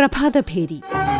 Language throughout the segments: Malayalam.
പ്രഭാതഭേരി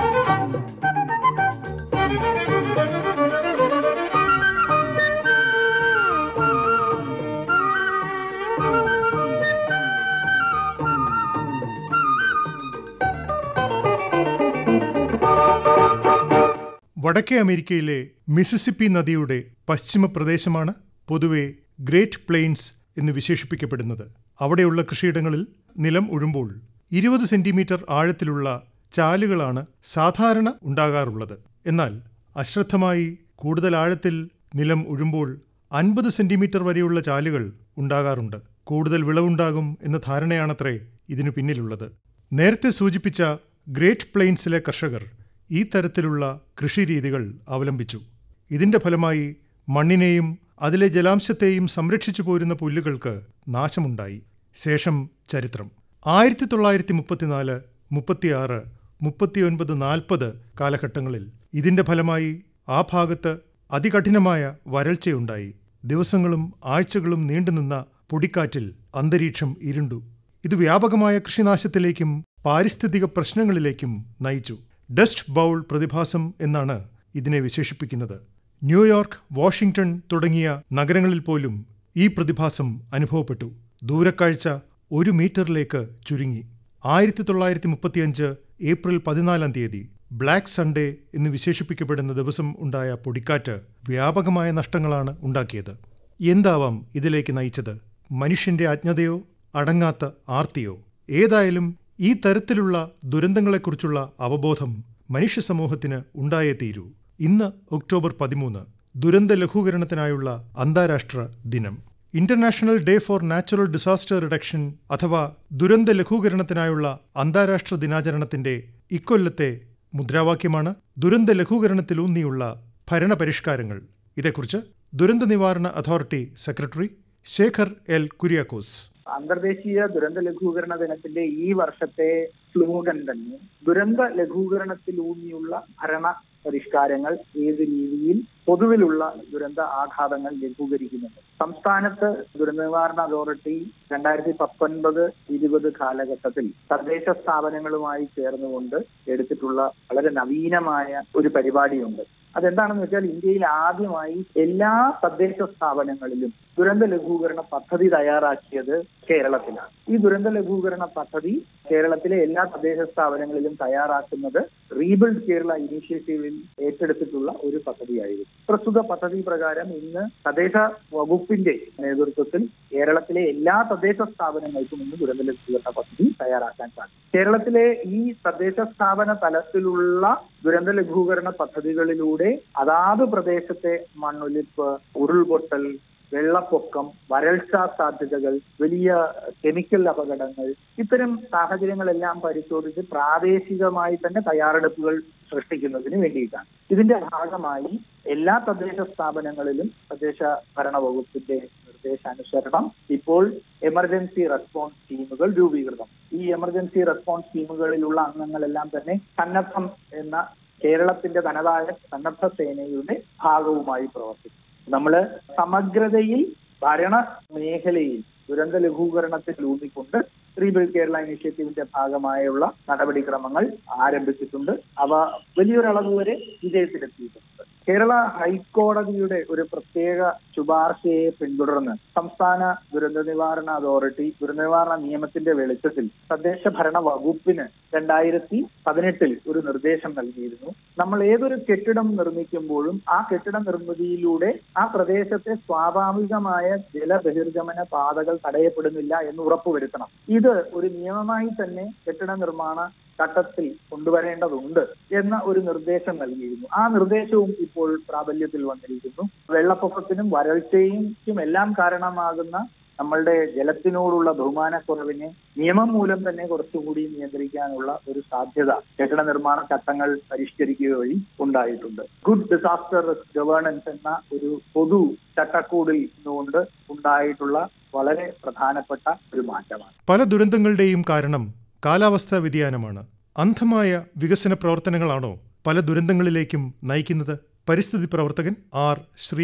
വടക്കേ അമേരിക്കയിലെ മിസിസിപ്പി നദിയുടെ പശ്ചിമ പ്രദേശമാണ് പൊതുവെ ഗ്രേറ്റ് പ്ലെയിൻസ് എന്ന് വിശേഷിപ്പിക്കപ്പെടുന്നത് അവിടെയുള്ള കൃഷിയിടങ്ങളിൽ നിലം ഉഴുമ്പോൾ ഇരുപത് സെന്റിമീറ്റർ ആഴത്തിലുള്ള ചാലുകളാണ് സാധാരണ ഉണ്ടാകാറുള്ളത് എന്നാൽ അശ്രദ്ധമായി കൂടുതൽ ആഴത്തിൽ നിലം ഉഴുമ്പോൾ അൻപത് സെന്റിമീറ്റർ വരെയുള്ള ചാലുകൾ ഉണ്ടാകാറുണ്ട് കൂടുതൽ വിളവുണ്ടാകും എന്ന ധാരണയാണത്രേ ഇതിനു പിന്നിലുള്ളത് നേരത്തെ സൂചിപ്പിച്ച ഗ്രേറ്റ് പ്ലെയിൻസിലെ കർഷകർ ഈ തരത്തിലുള്ള കൃഷിരീതികൾ അവലംബിച്ചു ഇതിന്റെ ഫലമായി മണ്ണിനെയും അതിലെ ജലാംശത്തെയും സംരക്ഷിച്ചു പോരുന്ന പുല്ലുകൾക്ക് നാശമുണ്ടായി ശേഷം ചരിത്രം ആയിരത്തി തൊള്ളായിരത്തി മുപ്പത്തിനാല് മുപ്പത്തിയാറ് മുപ്പത്തിയൊൻപത് നാൽപ്പത് കാലഘട്ടങ്ങളിൽ ഇതിന്റെ ഫലമായി ആ ഭാഗത്ത് അതികഠിനമായ വരൾച്ചയുണ്ടായി ദിവസങ്ങളും ആഴ്ചകളും നീണ്ടുനിന്ന പൊടിക്കാറ്റിൽ അന്തരീക്ഷം ഇരുണ്ടു ഇത് വ്യാപകമായ കൃഷിനാശത്തിലേക്കും പാരിസ്ഥിതിക പ്രശ്നങ്ങളിലേക്കും നയിച്ചു ഡസ്റ്റ് ബൗൾ പ്രതിഭാസം എന്നാണ് ഇതിനെ വിശേഷിപ്പിക്കുന്നത് ന്യൂയോർക്ക് വാഷിംഗ്ടൺ തുടങ്ങിയ നഗരങ്ങളിൽ പോലും ഈ പ്രതിഭാസം അനുഭവപ്പെട്ടു ദൂരക്കാഴ്ച ഒരു മീറ്ററിലേക്ക് ചുരുങ്ങി ആയിരത്തി തൊള്ളായിരത്തി മുപ്പത്തിയഞ്ച് ഏപ്രിൽ പതിനാലാം തീയതി ബ്ലാക്ക് സൺഡേ എന്ന് വിശേഷിപ്പിക്കപ്പെടുന്ന ദിവസം ഉണ്ടായ പൊടിക്കാറ്റ് വ്യാപകമായ നഷ്ടങ്ങളാണ് ഉണ്ടാക്കിയത് എന്താവാം ഇതിലേക്ക് നയിച്ചത് മനുഷ്യന്റെ അജ്ഞതയോ അടങ്ങാത്ത ആർത്തിയോ ഏതായാലും ഈ തരത്തിലുള്ള ദുരന്തങ്ങളെക്കുറിച്ചുള്ള അവബോധം മനുഷ്യ സമൂഹത്തിന് ഉണ്ടായേ തീരൂ ഇന്ന് ഒക്ടോബർ പതിമൂന്ന് ദുരന്ത ലഘൂകരണത്തിനായുള്ള അന്താരാഷ്ട്ര ദിനം international day for natural disaster reduction അഥവാ ദുരന്ത ലഘൂകരണത്തിനായുള്ള അന്താരാഷ്ട്ര ദിനാചരണത്തിന്റെ ഇക്കൊല്ലത്തെ മുദ്രാവാക്യമാണ് ദുരന്ത ലഘൂകരണത്തിലൂന്നിയുള്ള ഭരണപരിഷ്കാരങ്ങൾ ഇതേക്കുറിച്ച് ദുരന്ത നിവാരണ authority secretary Shekhar L Kuriakose അന്തർദേശീയ ദുരന്ത ലഘൂകരണ ദിനത്തിന്റെ ഈ വർഷത്തെ സ്ലോഗൻ തന്നെ ദുരന്ത ലഘൂകരണത്തിലൂന്നിയുള്ള ഭരണ പരിഷ്കാരങ്ങൾ ഏത് രീതിയിൽ പൊതുവിലുള്ള ദുരന്ത ആഘാതങ്ങൾ ലഘൂകരിക്കുന്നുണ്ട് സംസ്ഥാനത്ത് ദുരന്ത നിവാരണ അതോറിറ്റി രണ്ടായിരത്തി പത്തൊൻപത് ഇരുപത് കാലഘട്ടത്തിൽ തദ്ദേശ സ്ഥാപനങ്ങളുമായി ചേർന്നുകൊണ്ട് എടുത്തിട്ടുള്ള വളരെ നവീനമായ ഒരു പരിപാടിയുണ്ട് അതെന്താണെന്ന് വെച്ചാൽ ഇന്ത്യയിൽ ആദ്യമായി എല്ലാ തദ്ദേശ സ്ഥാപനങ്ങളിലും ദുരന്ത ലഘൂകരണ പദ്ധതി തയ്യാറാക്കിയത് കേരളത്തിലാണ് ഈ ദുരന്ത ലഘൂകരണ പദ്ധതി കേരളത്തിലെ എല്ലാ തദ്ദേശ സ്ഥാപനങ്ങളിലും തയ്യാറാക്കുന്നത് റീബിൽഡ് കേരള ഇനീഷ്യേറ്റീവിൽ ഏറ്റെടുത്തിട്ടുള്ള ഒരു പദ്ധതിയായിരുന്നു പ്രസ്തുത പദ്ധതി പ്രകാരം ഇന്ന് തദ്ദേശ വകുപ്പിന്റെ നേതൃത്വത്തിൽ കേരളത്തിലെ എല്ലാ തദ്ദേശ സ്ഥാപനങ്ങൾക്കും ഇന്ന് ദുരന്ത ലഘൂകരണ പദ്ധതി തയ്യാറാക്കാൻ സാധിക്കും കേരളത്തിലെ ഈ തദ്ദേശ സ്ഥാപന തലത്തിലുള്ള ദുരന്ത ലഘൂകരണ പദ്ധതികളിലൂടെ അതാത് പ്രദേശത്തെ മണ്ണൊലിപ്പ് ഉരുൾപൊട്ടൽ വെള്ളപ്പൊക്കം വരൾച്ചാ സാധ്യതകൾ വലിയ കെമിക്കൽ അപകടങ്ങൾ ഇത്തരം സാഹചര്യങ്ങളെല്ലാം പരിശോധിച്ച് പ്രാദേശികമായി തന്നെ തയ്യാറെടുപ്പുകൾ സൃഷ്ടിക്കുന്നതിന് വേണ്ടിയിട്ടാണ് ഇതിന്റെ ഭാഗമായി എല്ലാ തദ്ദേശ സ്ഥാപനങ്ങളിലും തദ്ദേശ ഭരണ വകുപ്പിന്റെ നിർദ്ദേശാനുസരണം ഇപ്പോൾ എമർജൻസി റെസ്പോൺസ് ടീമുകൾ രൂപീകൃതം ഈ എമർജൻസി റെസ്പോൺസ് ടീമുകളിലുള്ള അംഗങ്ങളെല്ലാം തന്നെ സന്നദ്ധം എന്ന കേരളത്തിന്റെ തനതായ സന്നദ്ധ സേനയുടെ ഭാഗവുമായി പ്രവർത്തിക്കും നമ്മള് സമഗ്രതയിൽ ഭരണ മേഖലയിൽ ദുരന്ത ലഘൂകരണത്തിൽ ഊന്നിക്കൊണ്ട് റീബിൽഡ് കേരള ഇനിഷ്യേറ്റീവിന്റെ ഭാഗമായുള്ള നടപടിക്രമങ്ങൾ ആരംഭിച്ചിട്ടുണ്ട് അവ വലിയൊരളവ് വരെ വിജയത്തിലെത്തിയിട്ടുണ്ട് കേരള ഹൈക്കോടതിയുടെ ഒരു പ്രത്യേക ശുപാർശയെ പിന്തുടർന്ന് സംസ്ഥാന ദുരന്ത നിവാരണ അതോറിറ്റി ദുരന്ത നിവാരണ നിയമത്തിന്റെ വെളിച്ചത്തിൽ തദ്ദേശ ഭരണ വകുപ്പിന് രണ്ടായിരത്തി പതിനെട്ടിൽ ഒരു നിർദ്ദേശം നൽകിയിരുന്നു നമ്മൾ ഏതൊരു കെട്ടിടം നിർമ്മിക്കുമ്പോഴും ആ കെട്ടിട നിർമ്മിതിയിലൂടെ ആ പ്രദേശത്തെ സ്വാഭാവികമായ ജലബഹിർഗമന പാതകൾ തടയപ്പെടുന്നില്ല എന്ന് ഉറപ്പുവരുത്തണം ഇത് ഒരു നിയമമായി തന്നെ കെട്ടിട നിർമ്മാണ ചട്ടത്തിൽ കൊണ്ടുവരേണ്ടതുണ്ട് എന്ന ഒരു നിർദ്ദേശം നൽകിയിരുന്നു ആ നിർദ്ദേശവും ഇപ്പോൾ പ്രാബല്യത്തിൽ വന്നിരിക്കുന്നു വെള്ളപ്പൊക്കത്തിനും വരൾച്ചയ്ക്കും എല്ലാം കാരണമാകുന്ന നമ്മളുടെ ജലത്തിനോടുള്ള ബഹുമാനക്കുറവിനെ നിയമം മൂലം തന്നെ കുറച്ചുകൂടി നിയന്ത്രിക്കാനുള്ള ഒരു സാധ്യത കെട്ടിട നിർമ്മാണ ചട്ടങ്ങൾ പരിഷ്കരിക്കുക വഴി ഉണ്ടായിട്ടുണ്ട് ഗുഡ് ഡിസാസ്റ്റർ ഗവേണൻസ് എന്ന ഒരു പൊതു ചട്ടക്കൂടിൽ നിന്നുകൊണ്ട് ഉണ്ടായിട്ടുള്ള വളരെ പ്രധാനപ്പെട്ട ഒരു മാറ്റമാണ് പല ദുരന്തങ്ങളുടെയും കാരണം കാലാവസ്ഥാ വ്യതിയാനമാണ് അന്ധമായ വികസന പ്രവർത്തനങ്ങളാണോ പല ദുരന്തങ്ങളിലേക്കും നയിക്കുന്നത് പരിസ്ഥിതി പ്രവർത്തകൻ ആർ ശ്രീധർ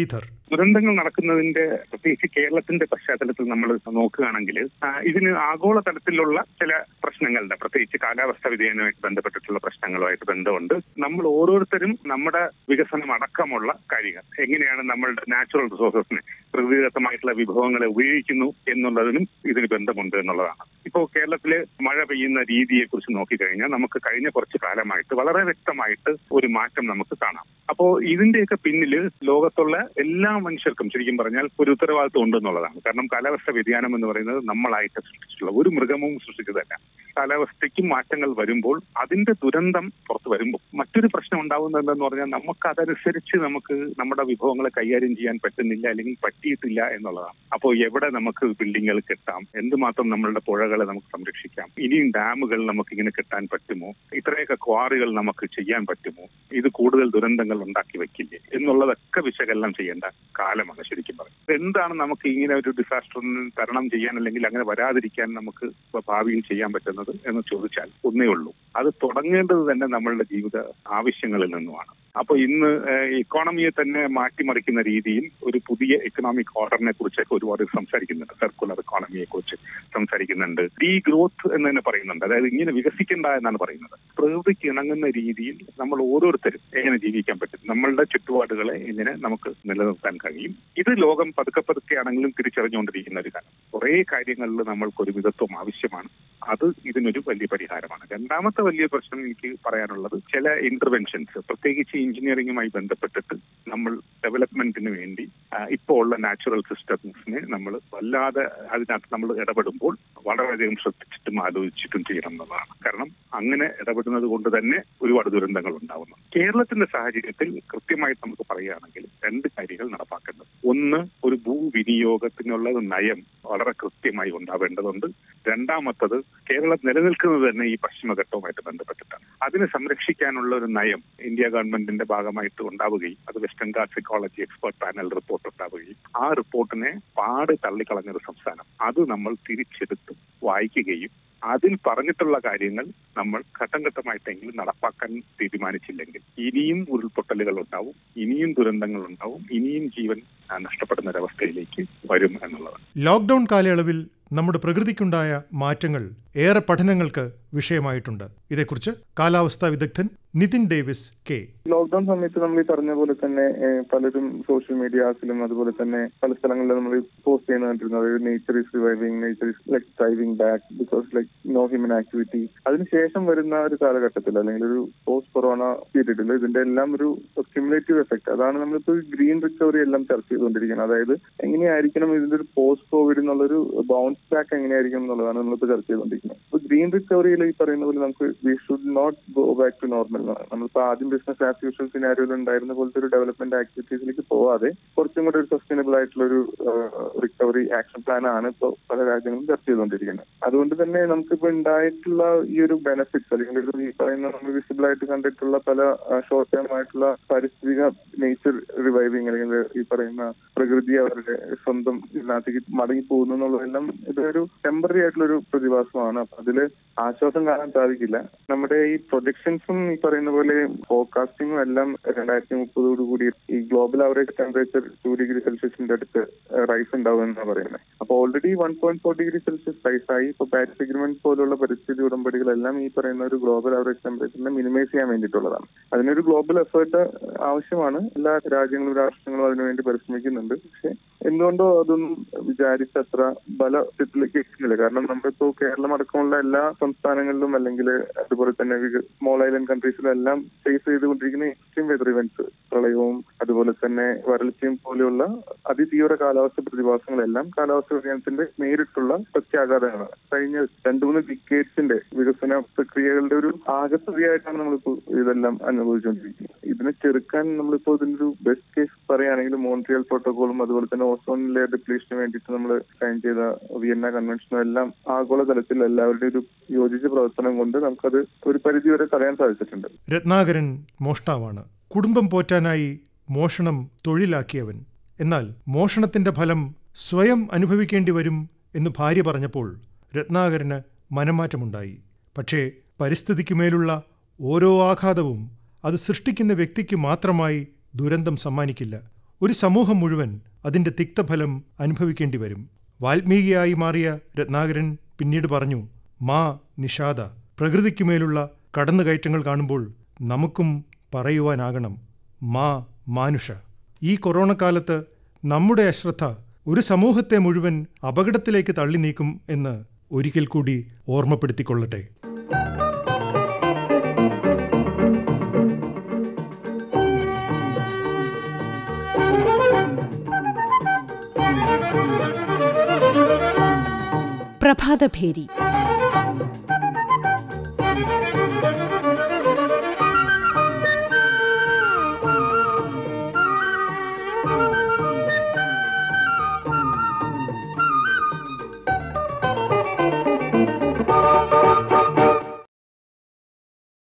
ദുരന്തങ്ങൾ നടക്കുന്നതിന്റെ പ്രത്യേകിച്ച് കേരളത്തിന്റെ പശ്ചാത്തലത്തിൽ നമ്മൾ നോക്കുകയാണെങ്കിൽ ആ, ഇതിന് ആഗോള തലത്തിലുള്ള ചില പ്രശ്നങ്ങളുണ്ട് പ്രത്യേകിച്ച് കാലാവസ്ഥ വ്യതിയാനവുമായിട്ട് ബന്ധപ്പെട്ടിട്ടുള്ള പ്രശ്നങ്ങളുമായിട്ട് ബന്ധമുണ്ട് നമ്മൾ ഓരോരുത്തരും നമ്മുടെ വികസനം അടക്കമുള്ള കാര്യങ്ങൾ എങ്ങനെയാണ് നമ്മളുടെ നാച്ചുറൽ റിസോഴ്സസിനെ പ്രകൃതിദത്തമായിട്ടുള്ള വിഭവങ്ങളെ ഉപയോഗിക്കുന്നു എന്നുള്ളതിനും ഇതിന് ബന്ധമുണ്ട് എന്നുള്ളതാണ് ഇപ്പോൾ കേരളത്തിലെ മഴ പെയ്യുന്ന രീതിയെ കുറിച്ച് നോക്കിക്കഴിഞ്ഞാൽ നമുക്ക് കഴിഞ്ഞ കുറച്ച് കാലമായിട്ട് വളരെ വ്യക്തമായിട്ട് ഒരു മാറ്റം നമുക്ക് കാണാം അപ്പോ ഇതിന്റെയൊക്കെ പിന്നിൽ ലോകത്തുള്ള എല്ലാ മനുഷ്യർക്കും ശരിക്കും പറഞ്ഞാൽ ഒരു ഉത്തരവാദിത്വം ഉണ്ടെന്നുള്ളതാണ് കാരണം കാലാവസ്ഥ വ്യതിയാനം എന്ന് പറയുന്നത് നമ്മളായിട്ട് സൃഷ്ടിച്ചിട്ടുള്ള ഒരു മൃഗവും സൃഷ്ടിച്ചതല്ല കാലാവസ്ഥയ്ക്കും മാറ്റങ്ങൾ വരുമ്പോൾ അതിന്റെ ദുരന്തം പുറത്തു വരുമ്പോൾ മറ്റൊരു പ്രശ്നം ഉണ്ടാവുന്നത് എന്തെന്ന് പറഞ്ഞാൽ നമുക്ക് അതനുസരിച്ച് നമുക്ക് നമ്മുടെ വിഭവങ്ങളെ കൈകാര്യം ചെയ്യാൻ പറ്റുന്നില്ല അല്ലെങ്കിൽ പറ്റിയിട്ടില്ല എന്നുള്ളതാണ് അപ്പോൾ എവിടെ നമുക്ക് ബിൽഡിങ്ങുകൾ കെട്ടാം എന്തുമാത്രം നമ്മളുടെ പുഴകളെ നമുക്ക് സംരക്ഷിക്കാം ഇനിയും ഡാമുകൾ നമുക്ക് ഇങ്ങനെ കെട്ടാൻ പറ്റുമോ ഇത്രയൊക്കെ ക്വാറികൾ നമുക്ക് ചെയ്യാൻ പറ്റുമോ ഇത് കൂടുതൽ ദുരന്തങ്ങൾ ഉണ്ടാക്കി വെക്കില്ലേ എന്നുള്ളതൊക്കെ വിശകലനം ചെയ്യേണ്ട കാലമാണ് ശരിക്കും പറയുന്നത് എന്താണ് നമുക്ക് ഇങ്ങനെ ഒരു ഡിസാസ്റ്ററിന് തരണം ചെയ്യാൻ അല്ലെങ്കിൽ അങ്ങനെ വരാതിരിക്കാൻ നമുക്ക് ഇപ്പൊ ഭാവിയിൽ ചെയ്യാൻ പറ്റുന്നത് എന്ന് ചോദിച്ചാൽ ഒന്നേ ഉള്ളൂ അത് തുടങ്ങേണ്ടത് തന്നെ നമ്മളുടെ ജീവിത ആവശ്യങ്ങളിൽ നിന്നുമാണ് അപ്പോൾ ഇന്ന് ഇക്കോണമിയെ തന്നെ മാറ്റിമറിക്കുന്ന രീതിയിൽ ഒരു പുതിയ എക്കണോമിക് ഓർഡറിനെ കുറിച്ചൊക്കെ ഒരുപാട് സംസാരിക്കുന്നുണ്ട് സർക്കുലർ ഇക്കോണമിയെ കുറിച്ച് സംസാരിക്കുന്നുണ്ട് ഡീ ഗ്രോത്ത് എന്ന് തന്നെ പറയുന്നുണ്ട് അതായത് ഇങ്ങനെ വികസിക്കേണ്ട എന്നാണ് പറയുന്നത് പ്രകൃതിക്ക് ഇണങ്ങുന്ന രീതിയിൽ നമ്മൾ ഓരോരുത്തരും എങ്ങനെ ജീവിക്കാൻ പറ്റും നമ്മളുടെ ചുറ്റുപാടുകളെ എങ്ങനെ നമുക്ക് നിലനിർത്താൻ കഴിയും ഇത് ലോകം പതുക്കെ പതുക്കെ ആണെങ്കിലും തിരിച്ചറിഞ്ഞുകൊണ്ടിരിക്കുന്ന ഒരു കാലം കുറേ കാര്യങ്ങളിൽ നമ്മൾക്കൊരു വിധത്വം ആവശ്യമാണ് അത് ഇതിനൊരു വലിയ പരിഹാരമാണ് രണ്ടാമത്തെ വലിയ പ്രശ്നം എനിക്ക് പറയാനുള്ളത് ചില ഇന്റർവെൻഷൻസ് പ്രത്യേകിച്ച് എഞ്ചിനീയറിംഗുമായി ബന്ധപ്പെട്ടിട്ട് നമ്മൾ ഡെവലപ്മെന്റിന് വേണ്ടി ആ, ഇപ്പോൾ ഉള്ള നാച്ചുറൽ സിസ്റ്റംസിനെ നമ്മൾ വല്ലാതെ അതിനകത്ത് നമ്മൾ ഇടപെടുമ്പോൾ വളരെയധികം ശ്രദ്ധിച്ചിട്ടും ആലോചിച്ചിട്ടും ചെയ്യണം എന്നുള്ളതാണ് കാരണം അങ്ങനെ ഇടപെടുന്നത് കൊണ്ട് തന്നെ ഒരുപാട് ദുരന്തങ്ങൾ ഉണ്ടാവുന്നു കേരളത്തിന്റെ സാഹചര്യത്തിൽ കൃത്യമായിട്ട് നമുക്ക് പറയുകയാണെങ്കിൽ രണ്ട് കാര്യങ്ങൾ നടപ്പാക്കേണ്ടത് ഒന്ന് ഒരു ഭൂവിനിയോഗത്തിനുള്ള ഒരു നയം വളരെ കൃത്യമായി ഉണ്ടാവേണ്ടതുണ്ട് രണ്ടാമത്തത് കേരളം നിലനിൽക്കുന്നത് തന്നെ ഈ പശ്ചിമഘട്ടവുമായിട്ട് ബന്ധപ്പെട്ടിട്ടാണ് അതിനെ സംരക്ഷിക്കാനുള്ള ഒരു നയം ഇന്ത്യ ഗവൺമെന്റിന്റെ ഭാഗമായിട്ട് ഉണ്ടാവുകയും അത് western guards ecology expert panel report ഉണ്ടാവുകയും ആ റിപ്പോർട്ടിനെ പാട് തള്ളിക്കളഞ്ഞൊരു സംസ്ഥാനം അത് നമ്മൾ തിരിച്ചെടുത്ത് വായിക്കുകയും അതിൽ പറഞ്ഞിട്ടുള്ള കാര്യങ്ങൾ നമ്മൾ ഘട്ടം ഘട്ടമായിട്ടെങ്കിലും നടപ്പാക്കാൻ തീരുമാനിച്ചില്ലെങ്കിൽ ഇനിയും ഉരുൾപൊട്ടലുകൾ ഉണ്ടാവും ഇനിയും ദുരന്തങ്ങൾ ഉണ്ടാവും ഇനിയും ജീവൻ ആ, നഷ്ടപ്പെടുന്ന ഒരവസ്ഥയിലേക്ക് വരും എന്നുള്ളതാണ് ലോക്ക്ഡൌൺ കാലയളവിൽ നമ്മുടെ പ്രകൃതിക്കുണ്ടായ മാറ്റങ്ങൾ ഏറെ പഠനങ്ങൾക്ക് വിഷയമായിട്ടുണ്ട് ഇതേക്കുറിച്ച് കാലാവസ്ഥാ വിദഗ്ധൻ നിതിൻ ഡേവിസ് കെ ലോക്ക്ഡൌൺ സമയത്ത് നമ്മൾ ഈ പറഞ്ഞ പോലെ തന്നെ ഏഹ്, പലരും സോഷ്യൽ മീഡിയാസിലും അതുപോലെ തന്നെ പല സ്ഥലങ്ങളിലും നമ്മൾ പോസ്റ്റ് ചെയ്യുന്ന കണ്ടിരുന്നു അതായത് nature is reviving nature is like driving back because like no human activity അതിനുശേഷം വരുന്ന ഒരു കാലഘട്ടത്തിൽ അല്ലെങ്കിൽ ഒരു പോസ്റ്റ് കൊറോണ പീരീഡിൽ ഇതിന്റെ എല്ലാം ഒരു ക്യുമുലേറ്റീവ് എഫക്ട് അതാണ് നമ്മളിപ്പോൾ ഗ്രീൻ റിക്കവറി എല്ലാം ചർച്ച ചെയ്തുകൊണ്ടിരിക്കുന്നത് അതായത് എങ്ങനെയായിരിക്കണം ഇതിന്റെ ഒരു പോസ്റ്റ് കോവിഡ് എന്നുള്ളൊരു ബൗൺസ് ബാക്ക് എങ്ങനെയായിരിക്കും എന്നുള്ളതാണ് നമ്മളിപ്പോൾ ചർച്ച ചെയ്തുകൊണ്ടിരിക്കുന്നത് അപ്പോൾ ഗ്രീൻ റിക്കവറിയിൽ ഈ പറയുന്ന പോലെ നമുക്ക് we should not go back to normal എന്നാണ് നമ്മളിപ്പോൾ ആദ്യം ബിസിനസ് ആസ് യൂഷ്വൽ സിനാരിയോയിൽ ഉണ്ടായിരുന്ന പോലത്തെ ഒരു ഡെവലപ്മെന്റ് ആക്ടിവിറ്റീസിലേക്ക് പോവാതെ കുറച്ചും കൂടെ ഒരു സസ്റ്റൈനബിൾ ആയിട്ടുള്ള ഒരു റിക്കവറി ആക്ഷൻ പ്ലാൻ ആണ് ഇപ്പോൾ പല രാജ്യങ്ങളും ചർച്ച ചെയ്തുകൊണ്ടിരിക്കുന്നത് അതുകൊണ്ട് തന്നെ നമുക്കിപ്പോൾ ഉണ്ടായിട്ടുള്ള ഈ ഒരു ബെനിഫിറ്റ്സ് അല്ലെങ്കിൽ ഒരു ഈ പറയുന്ന നമ്മൾ വിസിബിൾ ആയിട്ട് കണ്ടിട്ടുള്ള പല ഷോർട്ട് ടേം ആയിട്ടുള്ള പാരിസ്ഥിതിക നേച്ചർ റിവൈവിങ് അല്ലെങ്കിൽ ഈ പറയുന്ന പ്രകൃതി അവരുടെ സ്വന്തം ഇതിനകത്തേക്ക് മടങ്ങി പോകുന്നു എന്നുള്ളതെല്ലാം ഇതൊരു ടെമ്പററി ആയിട്ടുള്ള ഒരു പ്രതിഭാസമാണ് അപ്പൊ അതില് ആശ്വാസം കാണാൻ സാധിക്കില്ല നമ്മുടെ ഈ പ്രൊജക്ഷൻസും ഈ പറയുന്ന പോലെ ഫോർകാസ്റ്റിംഗും എല്ലാം രണ്ടായിരത്തി മുപ്പതോടു കൂടി ഈ global average temperature two degree സെൽഷ്യസിന്റെ അടുത്ത് റൈസ് ഉണ്ടാവും എന്നാണ് പറയുന്നത് അപ്പൊ already one point four degree Celsius rise ആയി ഇപ്പൊ പാരിസ് അഗ്രിമെന്റ് പോലുള്ള പരിസ്ഥിതി ഉടമ്പടികളെല്ലാം ഈ പറയുന്ന ഒരു ഗ്ലോബൽ ആവറേജ് ടെമ്പറേച്ചറിനെ മിനിമൈസ് ചെയ്യാൻ വേണ്ടിയിട്ടുള്ളതാണ് അതിനൊരു ഗ്ലോബൽ എഫേർട്ട് ആവശ്യമാണ് എല്ലാ രാജ്യങ്ങളും രാഷ്ട്രങ്ങളും അതിനുവേണ്ടി പരിശ്രമിക്കുന്നുണ്ട് പക്ഷെ എന്തുകൊണ്ടോ അതൊന്നും വിചാരിച്ചത്ര ബലത്തിലേക്ക് എത്തുന്നില്ല കാരണം നമ്മളിപ്പോ കേരളം അടക്കമുള്ള എല്ലാ സംസ്ഥാനങ്ങളിലും അല്ലെങ്കിൽ അതുപോലെ തന്നെ സ്മോൾ ഐലൻഡ് കൺട്രീസിലും എല്ലാം ഫേസ് ചെയ്തുകൊണ്ടിരിക്കുന്ന എക്സ്ട്രീം വെതർ ഇവന്റ്സ് പ്രളയവും അതുപോലെ തന്നെ വരൾച്ചയും പോലെയുള്ള അതിതീവ്ര കാലാവസ്ഥ പ്രതിഭാസങ്ങളെല്ലാം കാലാവസ്ഥ വ്യതിയാനത്തിന്റെ നേരിട്ടുള്ള പ്രത്യാഘാതങ്ങളാണ് കഴിഞ്ഞ രണ്ടു മൂന്ന് ഡിക്കേറ്റ്സിന്റെ വികസന പ്രക്രിയകളുടെ ഒരു ആകത്തുകയായിട്ടാണ് നമ്മളിപ്പോൾ ഇതെല്ലാം അനുഭവിച്ചുകൊണ്ടിരിക്കുന്നത് ഇതിനെ ചെറുക്കാൻ നമ്മളിപ്പോൾ ഇതിന്റെ ഒരു ബെസ്റ്റ് കേസ് പറയുകയാണെങ്കിൽ മോൺട്രിയൽ പ്രോട്ടോകോളും അതുപോലെ തന്നെ ഓസോൺ ലെയർ ഡിപ്ലീഷന് വേണ്ടിയിട്ട് നമ്മൾ സൈൻ ചെയ്ത വിയന്ന കൺവെൻഷനും എല്ലാം ആഗോളതലത്തിൽ എല്ലാവരുടെയും ഒരു യോജിച്ച പ്രവർത്തനം കൊണ്ട് നമുക്കത് ഒരു പരിധി വരെ തടയാൻ സാധിച്ചിട്ടുണ്ട് രത്നാകരൻ മോഷ്ടാവാണ് കുടുംബം പോറ്റാനായി മോഷണം തൊഴിലാക്കിയവൻ എന്നാൽ മോഷണത്തിന്റെ ഫലം സ്വയം അനുഭവിക്കേണ്ടി വരും എന്ന് ഭാര്യ പറഞ്ഞപ്പോൾ രത്നാകരന് മനംമാറ്റമുണ്ടായി പക്ഷേ പരിസ്ഥിതിക്കുമേലുള്ള ഓരോ ആഘാതവും അത് സൃഷ്ടിക്കുന്ന വ്യക്തിക്ക് മാത്രമായി ദുരന്തം സമ്മാനിക്കില്ല ഒരു സമൂഹം മുഴുവൻ അതിന്റെ തിക്തഫലം അനുഭവിക്കേണ്ടി വരും വാൽമീകിയായി മാറിയ രത്നാകരൻ പിന്നീട് പറഞ്ഞു മാ നിഷാദ പ്രകൃതിക്കുമേലുള്ള കടന്നുകയറ്റങ്ങൾ കാണുമ്പോൾ നമുക്കും പറയുവാനാകണം മാ മാനുഷ ഈ കൊറോണ കാലത്ത് നമ്മുടെ അശ്രദ്ധ ഒരു സമൂഹത്തെ മുഴുവൻ അപകടത്തിലേക്ക് തള്ളി നീക്കും എന്ന് ഒരിക്കൽ കൂടി ഓർമ്മപ്പെടുത്തിക്കൊള്ളട്ടെ പ്രഭാതഭേരി